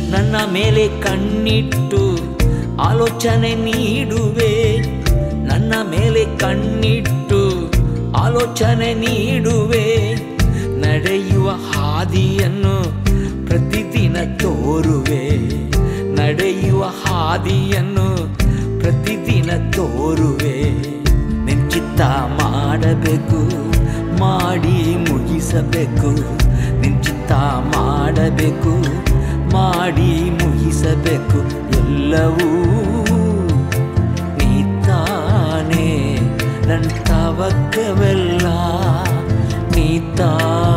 ನನ್ನ ಮೇಲೆ ಕಣ್ಣಿಟ್ಟು ಆಲೋಚನೆ ನೀಡುವೆ ನನ್ನ ಮೇಲೆ ಕಣ್ಣಿಟ್ಟು ಆಲೋಚನೆ ನೀಡುವೆ ನಡೆಯುವ ಹಾದಿಯನ್ನು ಪ್ರತಿದಿನ ತೋರುವೆ ನಡೆಯುವ ಹಾದಿಯನ್ನು ಪ್ರತಿದಿನ ತೋರುವೆ ನಿಂಚಿತ್ತ ಮಾಡಬೇಕು ಮಾಡಿ ಮುಗಿಸಬೇಕು ನಿಂಚಿತ್ತ ಮಾಡಬೇಕು ಮಾಡಿ ಮುಗಿಸಬೇಕು ಎಲ್ಲವೂ ನೀತಾನೆ ನನ್ನ ತವಕವೆಲ್ಲ ನೀತಾ